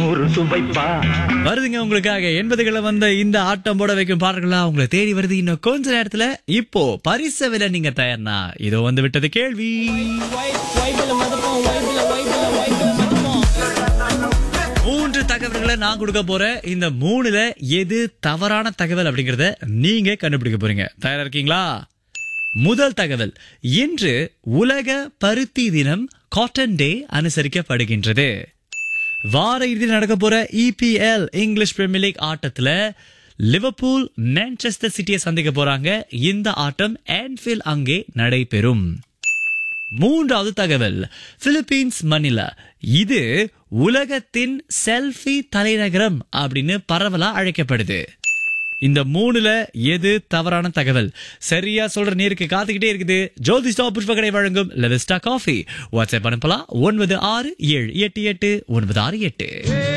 நூறு சுவைப்பா வருதுங்க உங்களுக்காக எண்பதுகளை வந்த இந்த ஆட்டம் போட வைக்கும் பாடல்கள்லாம் உங்களை தேடி வருது இன்னும் கொஞ்ச நேரத்துல இப்போ பரிச விலை நீங்க தயார்னா இதோ வந்து விட்டது கேள்வி மூன்று தகவல்களை நான் கொடுக்க போறேன் இந்த மூணுல எது தவறான தகவல் அப்படிங்கறத நீங்க கண்டுபிடிக்க போறீங்க தயாரா இருக்கீங்களா முதல் தகவல் இன்று உலக பருத்தி தினம் காட்டன் டே அனுசரிக்கப்படுகின்றது வார இறுதியில் நடக்க போற இபிஎல் இங்கிலீஷ் பிரீமியர் லீக் ஆட்டத்துல லிவர்பூல் மான்செஸ்டர் சிட்டியை சந்திக்க போறாங்க இந்த ஆட்டம் ஆன்ஃபீல் அங்கே நடைபெறும் மூன்றாவது தகவல் பிலிப்பீன்ஸ் மணிலா இது உலகத்தின் செல்ஃபி தலைநகரம் அப்படின்னு பரவலா அழைக்கப்படுது இந்த மூணுல எது தவறான தகவல் சரியா சொல்ற நேருக்கு காத்துக்கிட்டே இருக்குது ஜோதிஷ்டா புஷ்பகடை வழங்கும் லெவிஸ்டா காஃபி வாட்ஸ்அப் அனுப்பலாம் ஒன்பது ஆறு ஏழு எட்டு எட்டு ஒன்பது ஆறு எட்டு